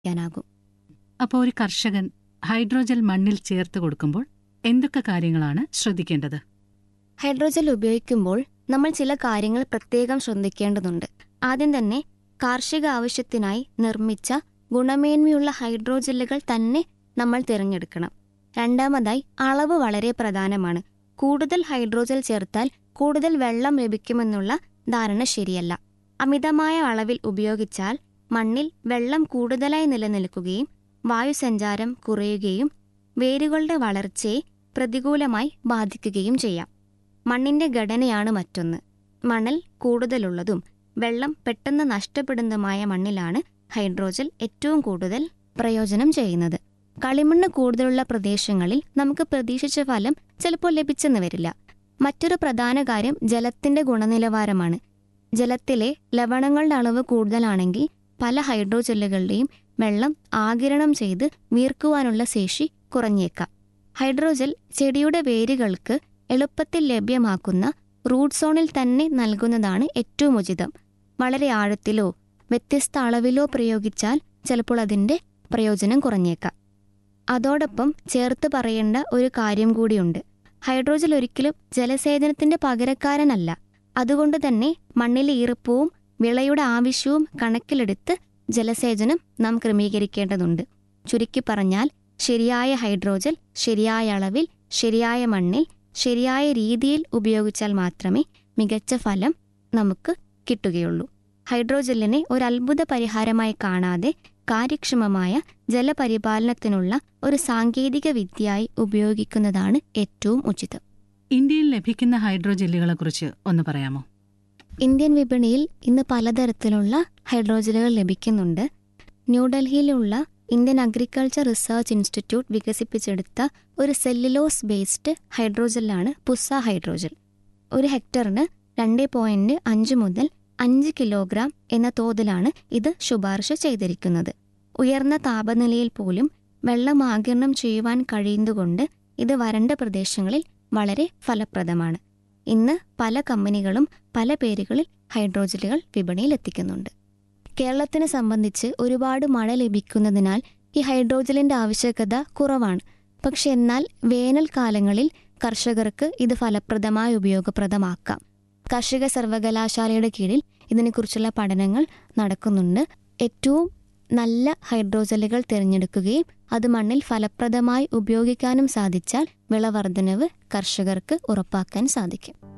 ക്കാനാകും അപ്പോൾ ഒരു കർഷകൻ ഹൈഡ്രോജൽ മണ്ണിൽ ചേർത്ത് കൊടുക്കുമ്പോൾ എന്തൊക്കെ കാര്യങ്ങളാണ് ശ്രദ്ധിക്കേണ്ടത് ഹൈഡ്രോജൽ ഉപയോഗിക്കുമ്പോൾ നമ്മൾ ചില കാര്യങ്ങൾ പ്രത്യേകം ശ്രദ്ധിക്കേണ്ടതുണ്ട് ആദ്യം തന്നെ കാർഷിക ആവശ്യത്തിനായി നിർമ്മിച്ച ഗുണമേന്മയുള്ള ഹൈഡ്രോജെല്ലുകൾ തന്നെ നമ്മൾ തിരഞ്ഞെടുക്കണം രണ്ടാമതായി അളവ് വളരെ പ്രധാനമാണ് കൂടുതൽ ഹൈഡ്രോജൽ ചേർത്താൽ കൂടുതൽ വെള്ളം ലഭിക്കുമെന്നുള്ള ധാരണ ശരിയല്ല അമിതമായ അളവിൽ ഉപയോഗിച്ചാൽ മണ്ണിൽ വെള്ളം കൂടുതലായി നിലനിൽക്കുകയും വായുസഞ്ചാരം കുറയുകയും വേരുകളുടെ വളർച്ചയെ പ്രതികൂലമായി ബാധിക്കുകയും ചെയ്യാം മണ്ണിന്റെ ഘടനയാണ് മറ്റൊന്ന് മണൽ കൂടുതലുള്ളതും വെള്ളം പെട്ടെന്ന് നഷ്ടപ്പെടുന്നതുമായ മണ്ണിലാണ് ഹൈഡ്രോജൽ ഏറ്റവും കൂടുതൽ പ്രയോജനം ചെയ്യുന്നത് കളിമണ്ണ് കൂടുതലുള്ള പ്രദേശങ്ങളിൽ നമുക്ക് പ്രതീക്ഷിച്ച ഫലം ചിലപ്പോൾ ലഭിച്ചെന്ന് വരില്ല മറ്റൊരു പ്രധാന കാര്യം ജലത്തിന്റെ ഗുണനിലവാരമാണ് ജലത്തിലെ ലവണങ്ങളുടെ അളവ് കൂടുതലാണെങ്കിൽ പല ഹൈഡ്രോജെല്ലുകളുടെയും വെള്ളം ആകിരണം ചെയ്ത് വീർക്കുവാനുള്ള ശേഷി കുറഞ്ഞേക്കാം ഹൈഡ്രോജൽ ചെടിയുടെ വേരുകൾക്ക് എളുപ്പത്തിൽ ലഭ്യമാക്കുന്ന റൂട്ട് സോണിൽ തന്നെ നൽകുന്നതാണ് ഏറ്റവും ഉചിതം വളരെ ആഴത്തിലോ വ്യത്യസ്ത അളവിലോ പ്രയോഗിച്ചാൽ ചിലപ്പോൾ അതിൻ്റെ പ്രയോജനം കുറഞ്ഞേക്കാം അതോടൊപ്പം ചേർത്ത് പറയേണ്ട ഒരു കാര്യം കൂടിയുണ്ട് ഹൈഡ്രോജൽ ഒരിക്കലും ജലസേചനത്തിന്റെ പകരക്കാരനല്ല അതുകൊണ്ട് തന്നെ മണ്ണിലെ ഈർപ്പവും വിളയുടെ ആവശ്യവും കണക്കിലെടുത്ത് ജലസേചനം നാം ക്രമീകരിക്കേണ്ടതുണ്ട് ചുരുക്കി പറഞ്ഞാൽ ശരിയായ ഹൈഡ്രോജൽ ശരിയായ അളവിൽ ശരിയായ മണ്ണിൽ ശരിയായ രീതിയിൽ ഉപയോഗിച്ചാൽ മാത്രമേ മികച്ച ഫലം നമുക്ക് കിട്ടുകയുള്ളൂ ഹൈഡ്രോജെല്ലിനെ ഒരു അത്ഭുത പരിഹാരമായി കാണാതെ കാര്യക്ഷമമായ ജലപരിപാലനത്തിനുള്ള ഒരു സാങ്കേതിക വിദ്യയായി ഉപയോഗിക്കുന്നതാണ് ഏറ്റവും ഉചിതം ഇന്ത്യയിൽ ലഭിക്കുന്ന ഹൈഡ്രോജെല്ലുകളെക്കുറിച്ച് ഒന്ന് പറയാമോ ഇന്ത്യൻ വിപണിയിൽ ഇന്ന് പലതരത്തിലുള്ള ഹൈഡ്രോജലുകൾ ലഭിക്കുന്നുണ്ട് ന്യൂഡൽഹിയിലുള്ള ഇന്ത്യൻ അഗ്രികൾച്ചർ റിസർച്ച് ഇൻസ്റ്റിറ്റ്യൂട്ട് വികസിപ്പിച്ചെടുത്ത ഒരു സെല്ലുലോസ് ബേസ്ഡ് ഹൈഡ്രോജലാണ് പുസ ഹൈഡ്രോജൽ ഒരു ഹെക്ടറിന് രണ്ട് പോയിന്റ് അഞ്ച് മുതൽ അഞ്ച് കിലോഗ്രാം എന്ന തോതിലാണ് ഇത് ശുപാർശ ചെയ്തിരിക്കുന്നത് ഉയർന്ന താപനിലയിൽ പോലും വെള്ളം ആകിരണം ചെയ്യുവാൻ കഴിയുന്നതുകൊണ്ട് ഇത് വരണ്ട പ്രദേശങ്ങളിൽ വളരെ ഫലപ്രദമാണ് ഇന്ന് പല കമ്പനികളും പല പേരുകളിൽ ഹൈഡ്രോജലുകൾ വിപണിയിൽ എത്തിക്കുന്നുണ്ട് കേരളത്തിനെ സംബന്ധിച്ച് ഒരുപാട് മഴ ലഭിക്കുന്നതിനാൽ ഈ ഹൈഡ്രോജലിന്റെ ആവശ്യകത കുറവാണ് പക്ഷെ എന്നാൽ വേനൽക്കാലങ്ങളിൽ കർഷകർക്ക് ഇത് ഫലപ്രദമായി ഉപയോഗപ്രദമാക്കാം കാർഷിക സർവകലാശാലയുടെ കീഴിൽ ഇതിനെക്കുറിച്ചുള്ള പഠനങ്ങൾ നടക്കുന്നുണ്ട് ഏറ്റവും നല്ല ഹൈഡ്രോജലുകൾ തിരഞ്ഞെടുക്കുകയും അത് മണ്ണിൽ ഫലപ്രദമായി ഉപയോഗിക്കാനും സാധിച്ചാൽ വിളവർദ്ധനവ് കർഷകർക്ക് ഉറപ്പാക്കാൻ സാധിക്കും